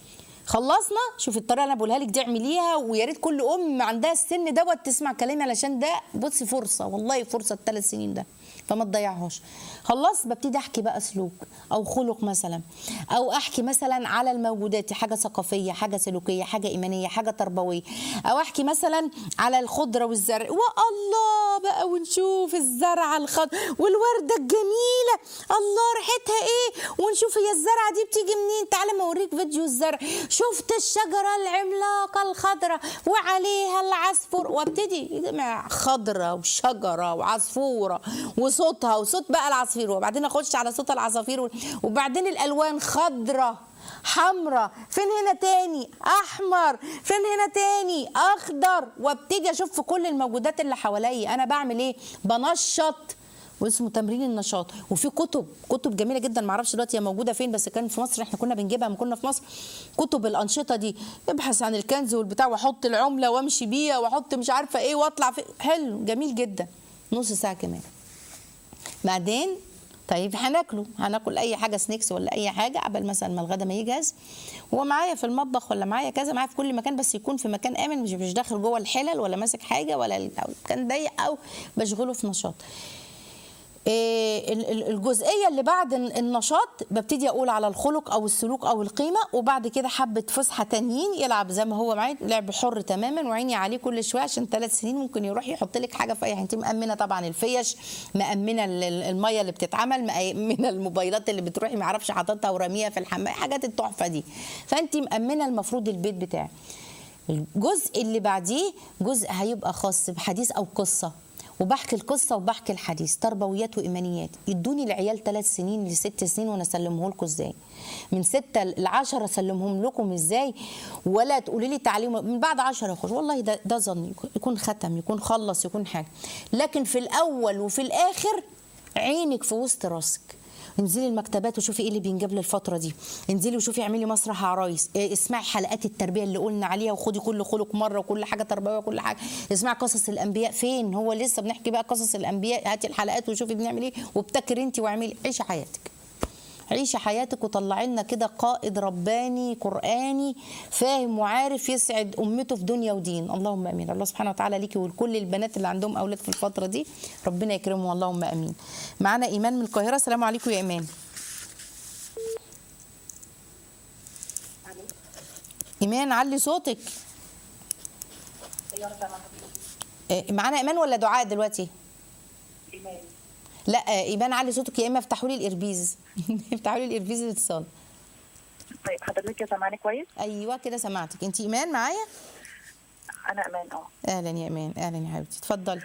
خلصنا شوفي الطريقه اللي انا بقولها لك دي اعمليها ويا ريت كل ام عندها السن دوت تسمع كلامي علشان ده بصي فرصه والله فرصه الثلاث سنين ده فما تضيعهاش خلاص ببتدي احكي بقى سلوك او خلق مثلا او احكي مثلا على الموجودات حاجه ثقافيه حاجه سلوكيه حاجه ايمانيه حاجه تربويه او احكي مثلا على الخضره والزرع والله بقى ونشوف الزرعه الخضر والورده الجميله الله ريحتها ايه ونشوف هي الزرعه دي بتيجي منين تعالى ما اوريك فيديو الزرع شفت الشجره العملاقه الخضراء وعليها العصفور وابتدي مع خضره وشجره وعصفوره وصوتها وصوت بقى العصافير وبعدين اخش على صوت العصافير وبعدين الالوان خضره حمراء فين هنا تاني احمر فين هنا تاني اخضر وابتدي اشوف في كل الموجودات اللي حواليا انا بعمل ايه بنشط واسمه تمرين النشاط وفي كتب كتب جميله جدا ما اعرفش دلوقتي هي موجوده فين بس كان في مصر احنا كنا بنجيبها لما كنا في مصر كتب الانشطه دي ابحث عن الكنز والبتاع واحط العمله وامشي بيها واحط مش عارفه ايه واطلع في حلو جميل جدا نص ساعه كمان بعدين طيب هناكله هناكل اي حاجه سنيكس ولا اي حاجه قبل مثلا ما الغدا ما يجهز هو معايا في المطبخ ولا معايا كذا معايا في كل مكان بس يكون في مكان امن مش مش داخل جوه الحلل ولا ماسك حاجه ولا كان ضيق او بشغله في نشاط إيه الجزئيه اللي بعد النشاط ببتدي اقول على الخلق او السلوك او القيمه وبعد كده حبه فسحه تانيين يلعب زي ما هو معايا لعب حر تماما وعيني عليه كل شويه عشان ثلاث سنين ممكن يروح يحط لك حاجه في اي انت مامنه طبعا الفيش مامنه الميه اللي بتتعمل مامنه الموبايلات اللي بتروحي ما اعرفش حاططها ورميها في الحمام حاجات التحفه دي فانت مامنه المفروض البيت بتاعك الجزء اللي بعديه جزء هيبقى خاص بحديث او قصه وبحكي القصه وبحكي الحديث تربويات وايمانيات يدوني العيال ثلاث سنين لست سنين وانا اسلمه لكم ازاي من ستة لعشرة اسلمهم لكم ازاي ولا تقولي لي تعليم من بعد عشرة يخش والله ده ده ظني يكون ختم يكون خلص يكون حاجه لكن في الاول وفي الاخر عينك في وسط راسك انزلي المكتبات وشوفي ايه اللي بينجاب للفتره دي انزلي وشوفي اعملي مسرح عرايس إيه اسمعي حلقات التربيه اللي قلنا عليها وخدي كل خلق مره وكل حاجه تربويه وكل حاجه اسمعي قصص الانبياء فين هو لسه بنحكي بقى قصص الانبياء هاتي الحلقات وشوفي بنعمل ايه وابتكري انت واعملي عيشي حياتك عيشي حياتك وطلعي لنا كده قائد رباني قراني فاهم وعارف يسعد امته في دنيا ودين اللهم امين الله سبحانه وتعالى ليكي ولكل البنات اللي عندهم اولاد في الفتره دي ربنا يكرمهم اللهم امين معانا ايمان من القاهره السلام عليكم يا ايمان ايمان علي صوتك معانا ايمان ولا دعاء دلوقتي ايمان لا ايمان علي صوتك يا اما افتحوا لي الاربيز افتحوا لي الاربيز الاتصال طيب حضرتك سامعاني كويس؟ ايوه كده سمعتك انت ايمان معايا؟ انا امان اه اهلا يا ايمان اهلا يا حبيبتي اتفضلي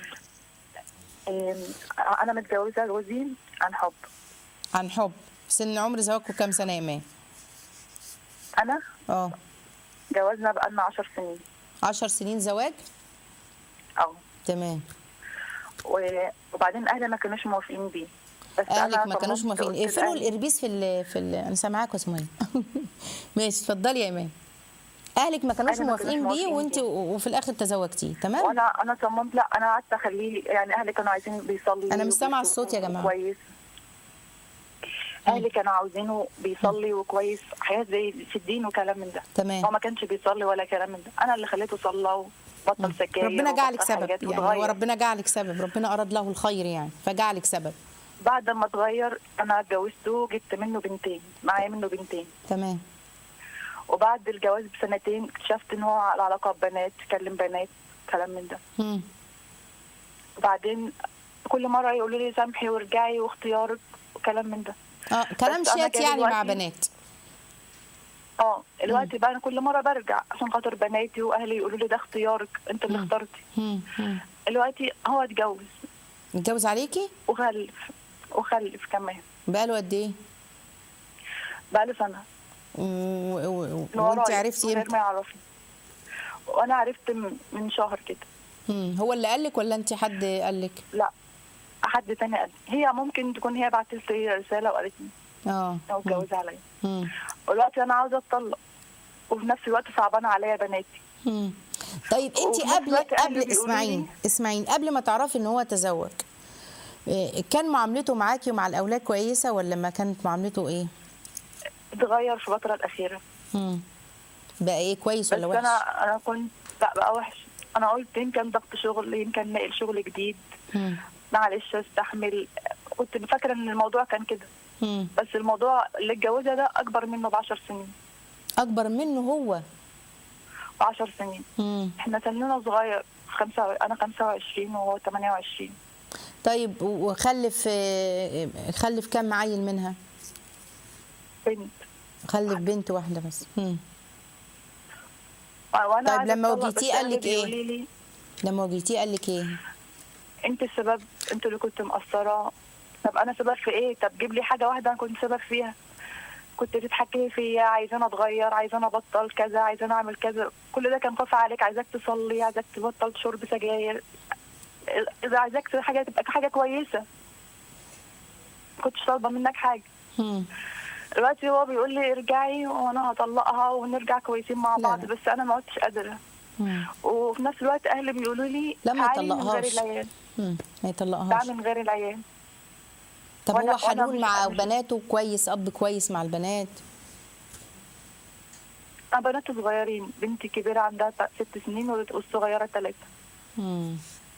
انا متجوزه جوزي عن حب عن حب سن عمر زواجكم كام سنه يا ايمان؟ انا اه جوازنا بقالنا 10 سنين 10 سنين زواج؟ اه تمام وبعدين اهلي ما كانوش موافقين بيه بس اهلك ما كانوش صممت موافقين قلت اقفلوا لأهلي- الاربيز في ال في ال انا سامعاكوا يا سميه ماشي اتفضلي يا ايمان اهلك ما كانوش أهلي ما كانوش موافقين بيه موافقين وانت بيه. وفي الاخر تزوجتيه تمام وانا انا صممت لا انا قعدت اخليه يعني اهلي كانوا عايزين بيصلي أنا مش سامعة وبيشوف الصوت يا جماعة. كويس اهلي كانوا عاوزينه بيصلي وكويس حياه زي في الدين وكلام من ده تمام. هو ما كانش بيصلي ولا كلام من ده انا اللي خليته صلى و... بطل سجاير ربنا جعلك وبطل سبب حاجات يعني هو واتغير. ربنا جعلك سبب ربنا اراد له الخير يعني فجعلك سبب بعد ما اتغير انا اتجوزته جبت منه بنتين معايا منه بنتين تمام وبعد الجواز بسنتين اكتشفت ان هو على علاقه ببنات كلم بنات كلام من ده مم. وبعدين كل مره يقولوا لي سامحي وارجعي واختيارك وكلام من ده اه كلام بس أنا شات جالي يعني مع دلوقتي- بنات اه الوقت بقى انا كل مره برجع عشان خاطر بناتي واهلي يقولوا لي ده اختيارك انت اللي اخترتي مم. مم. دلوقتي هو اتجوز اتجوز عليكي وخلف وخلف كمان بقاله قد ايه بقى له سنه و... و... من وانت ورايا، عرفتي من غير امتى ما يعرفني وانا عرفت من- من شهر كده مم. هو اللي قالك ولا انت حد قالك لا حد تاني قال لي. هي ممكن تكون هي بعتت لي رساله وقالت لي اه او اتجوز عليا مم. ودلوقتي انا عاوزه اتطلق وفي نفس الوقت صعبانه عليا بناتي مم. طيب انت وفي نفس قبل الوقت أهلي قبل بيقولوا اسمعين لي- اسمعين قبل ما تعرفي ان هو تزوج إيه، كان معاملته معاكي ومع الاولاد كويسه ولا ما كانت معاملته ايه اتغير في الفتره الاخيره مم. بقى ايه كويس بس ولا وحش انا انا كنت لا بقى وحش انا قلت يمكن ضغط شغل يمكن نقل شغل جديد مم. معلش استحمل كنت فاكره ان الموضوع كان كده مم. بس الموضوع اللي اتجوزها ده اكبر منه ب 10 سنين اكبر منه هو ب 10 سنين مم. احنا سننا صغير خمسة انا 25 وهو 28 طيب وخلف آه، خلف كام عيل منها بنت خلف بنت واحده بس مم. وانا طيب عايزة لما أتطلق، واجهتيه بس قال أهلي لك إيه؟ بيقولوا لي لما واجهتيه قال لك ايه انت السبب انت اللي كنت مقصره طب انا سبب في ايه طب جيب لي حاجه واحده انا كنت سبب فيها كنت بتتحكمي فيا عايزاني اتغير عايزاني ابطل كذا عايزاني اعمل كذا كل ده كان خاف عليك عايزاك تصلي عايزاك تبطل شرب سجاير اذا عايزاك حاجه تبقى حاجه كويسه ما كنتش طالبه منك حاجه مم. دلوقتي هو بيقول لي ارجعي وانا هطلقها ونرجع كويسين مع لا، بعض لا. بس انا ما عدتش قادره مم. وفي نفس الوقت اهلي بيقولوا لي لا، ما تعالي من غير يطلقهاش. العيال مم. ما يطلقهاش تعالي من غير العيال طب وأنا- هو وأنا حنون مش- مع مش- بناته كويس اب كويس مع البنات انا بنات صغيرين بنتي كبيره عندها تا- ست سنين والصغيره ثلاثه مم.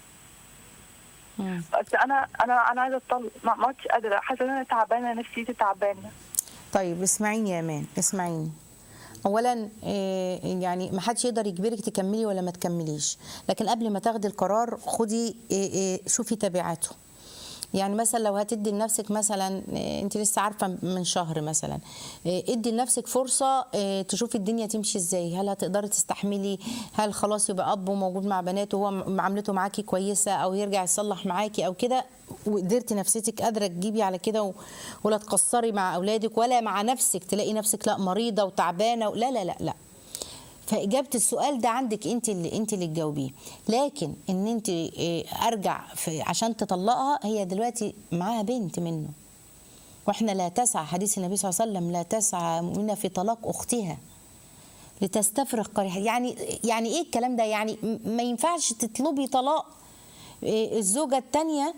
مم. بس انا انا انا عايزه اتطلق ما ما عدتش قادره حاسه ان انا تعبانه نفسيتي تعبانه طيب اسمعيني يا امان اسمعيني اولا إيه، يعني ما حدش يقدر يجبرك تكملي ولا ما تكمليش لكن قبل ما تاخدي القرار خدي إيه، إيه، شوفي تبعاته يعني مثلا لو هتدي لنفسك مثلا إيه، انت لسه عارفه من شهر مثلا إيه، ادي لنفسك فرصه إيه، تشوفي الدنيا تمشي ازاي هل هتقدري تستحملي هل خلاص يبقى اب وموجود مع بناته وهو معاملته معاكي كويسه او يرجع يصلح معاكي او كده وقدرتي نفسيتك قادره تجيبي على كده و... ولا تقصري مع اولادك ولا مع نفسك تلاقي نفسك لا مريضه وتعبانه و... لا لا لا لا فاجابه السؤال ده عندك انت اللي انت اللي تجاوبيه لكن ان انت إيه، ارجع في عشان تطلقها هي دلوقتي معاها بنت منه واحنا لا تسعى حديث النبي صلى الله عليه وسلم لا تسعى مؤمنه في طلاق اختها لتستفرغ قريحة يعني يعني ايه الكلام ده يعني م- ما ينفعش تطلبي طلاق إيه، الزوجة التانية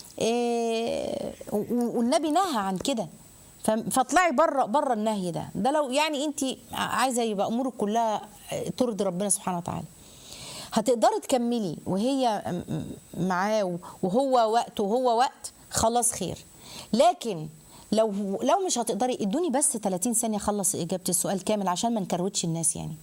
إيه، و- والنبي نهى عن كده ف- فاطلعي بره بره النهي ده ده لو يعني انت عايزه يبقى امورك كلها ترضي ربنا سبحانه وتعالى هتقدري تكملي وهي م- م- معاه وهو وقت وهو وقت خلاص خير لكن لو لو مش هتقدري ادوني بس 30 ثانيه اخلص اجابه السؤال كامل عشان ما نكروتش الناس يعني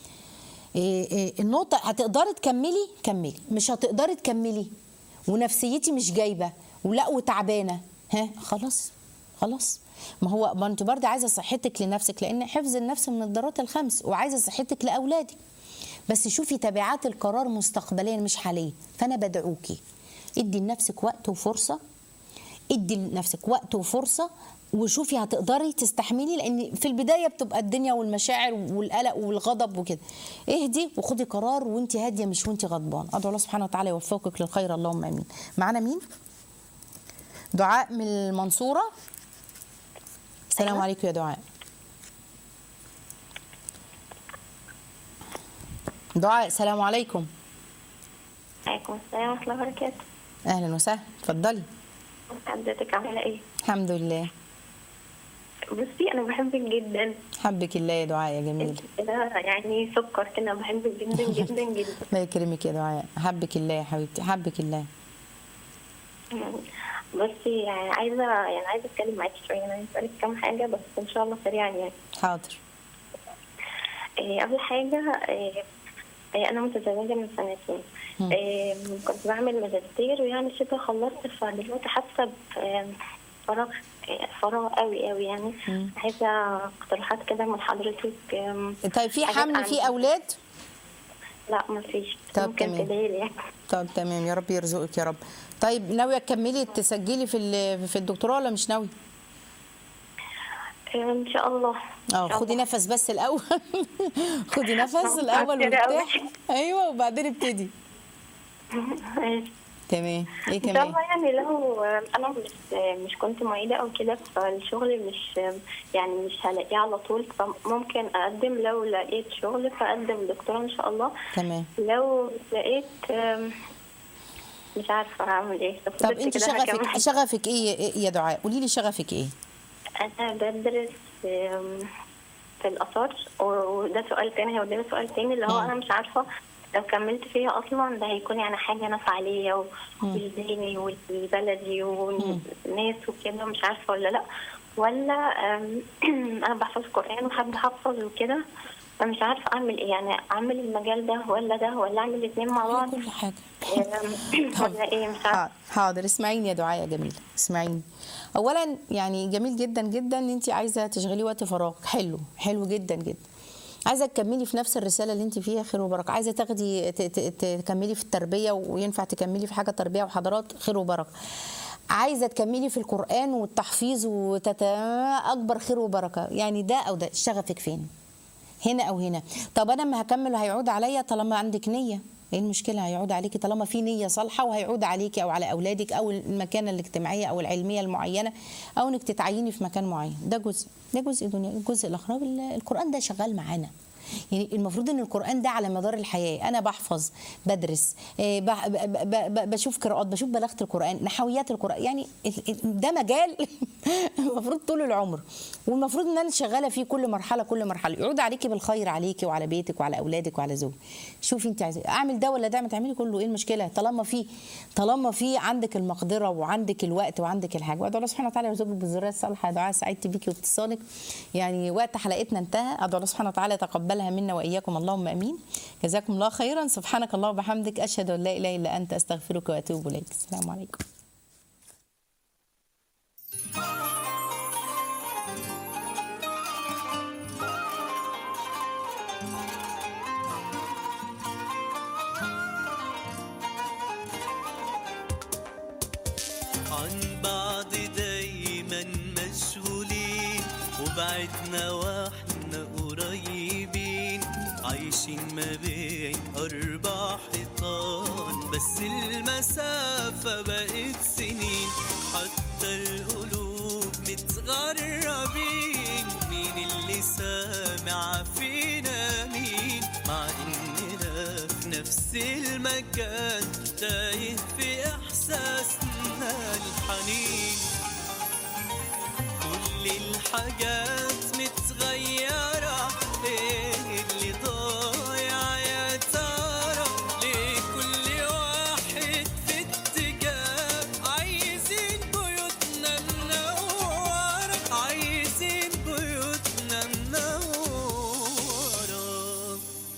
إيه إيه النقطة هتقدري تكملي كملي مش هتقدري تكملي ونفسيتي مش جايبة ولا وتعبانة ها خلاص خلاص ما هو ما انت برضه عايزة صحتك لنفسك لأن حفظ النفس من الضرورات الخمس وعايزة صحتك لأولادك بس شوفي تبعات القرار مستقبليا مش حاليا فأنا بدعوكي ادي لنفسك وقت وفرصة ادي لنفسك وقت وفرصه وشوفي هتقدري تستحملي لان في البدايه بتبقى الدنيا والمشاعر والقلق والغضب وكده اهدي وخدي قرار وانت هاديه مش وانت غضبان ادعو الله سبحانه وتعالى يوفقك للخير اللهم امين معانا مين دعاء من المنصوره السلام أيوة. عليكم يا دعاء دعاء السلام عليكم عليكم السلام ورحمة الله وبركاته اهلا وسهلا اتفضلي حضرتك عاملة ايه؟ الحمد لله بصي انا بحبك جدا حبك الله يا دعاء يا جميل انت كده يعني سكر كده بحبك جدا جدا جدا الله يكرمك يا دعاء حبك الله يا حبيبتي حبك الله بصي يعني عايزه يعني عايزه اتكلم معاكي شويه انا عايزه اسالك كام حاجه بس ان شاء الله سريعا يعني حاضر إيه، اول حاجه إيه، إيه، انا متزوجه من سنتين إيه، كنت بعمل ماجستير ويعني شبه خلصت فدلوقتي حاسه بفراغ إيه، فراغ قوي قوي يعني عايزه اقتراحات كده من حضرتك إيه، طيب في حاجات حمل عن- في اولاد لا مفيش طب ممكن تمام. تدعيلي يعني طب تمام يا رب يرزقك يا رب طيب ناويه تكملي تسجلي في ال- في الدكتوراه ولا مش ناويه إيه، ان شاء الله إن اه شاء خدي الله. نفس بس الاول خدي نفس أنا الاول متأكدة أوي. وارتاحي ايوه وبعدين ابتدي ماشي. تمام ايه ان شاء كمان الله يعني لو انا مش مش كنت معيده او كده فالشغل مش يعني مش هلاقيه على طول فممكن اقدم لو لقيت شغل فاقدم دكتوراه ان شاء الله تمام لو مش لقيت أم، مش عارفه هعمل ايه طب فضلت انت كده شغفك هكمل. شغفك ايه يا دعاء قولي لي شغفك ايه انا بدرس أم، في الاثار وده سؤال تاني هو ده سؤال تاني اللي هو مم. انا مش عارفه لو كملت فيها اصلا ده هيكون يعني حاجه نافعه ليا و- ولديني ولبلدي والناس وكده مش عارفه ولا لا ولا أم، انا بحفظ قران وحابه احفظ وكده فمش عارفه اعمل ايه يعني اعمل المجال ده ولا ده ولا اعمل الاثنين مع بعض كل حاجه أم، ولا ايه مش عارفه حاضر حاضر اسمعيني يا دعاء يا جميله اسمعيني اولا يعني جميل جدا جدا ان انت عايزه تشغلي وقت فراغ حلو حلو جدا جدا عايزه تكملي في نفس الرساله اللي انت فيها خير وبركه عايزه تاخدي ت- ت- تكملي في التربيه وينفع تكملي في حاجه تربيه وحضارات خير وبركه عايزه تكملي في القران والتحفيظ وتت اكبر خير وبركه يعني ده او ده شغفك فين هنا او هنا طب انا ما هكمل هيعود عليا طالما عندك نيه ايه المشكله هيعود عليكي طالما في نيه صالحه وهيعود عليكي او على اولادك او المكانه الاجتماعيه او العلميه المعينه او انك تتعيني في مكان معين ده جزء ده جزء دنيا الجزء الاخر ال- القران ده شغال معانا يعني المفروض ان القران ده على مدار الحياه انا بحفظ بدرس إيه، بح- ب- ب- ب- بشوف قراءات بشوف بلاغه القران نحويات القران يعني ال- ال- ده مجال المفروض طول العمر والمفروض ان انا شغاله فيه كل مرحله كل مرحله يعود عليكي بالخير عليكي وعلى بيتك وعلى اولادك وعلى زوجك شوفي انت عايزه إيه. اعمل ده ولا ده ما تعملي كله ايه المشكله طالما في طالما في عندك المقدره وعندك الوقت وعندك الحاجه وادعو الله سبحانه وتعالى يرزقك بالذريه الصالحه يا دعاء سعدت بيكي واتصالك يعني وقت حلقتنا انتهى ادعو الله سبحانه وتعالى يتقبلها منا واياكم اللهم امين جزاكم الله خيرا سبحانك اللهم وبحمدك اشهد ان لا اله الا انت استغفرك واتوب اليك السلام عليكم عن بعض دايما مشغولين وبعدنا واحنا قريبين عايشين ما بين أربع حيطان بس المسافة بقت سنين حتى القلوب متغربين مين اللي سامع فينا مين مع إننا في نفس المكان تايه في إحساسنا الحنين كل الحاجات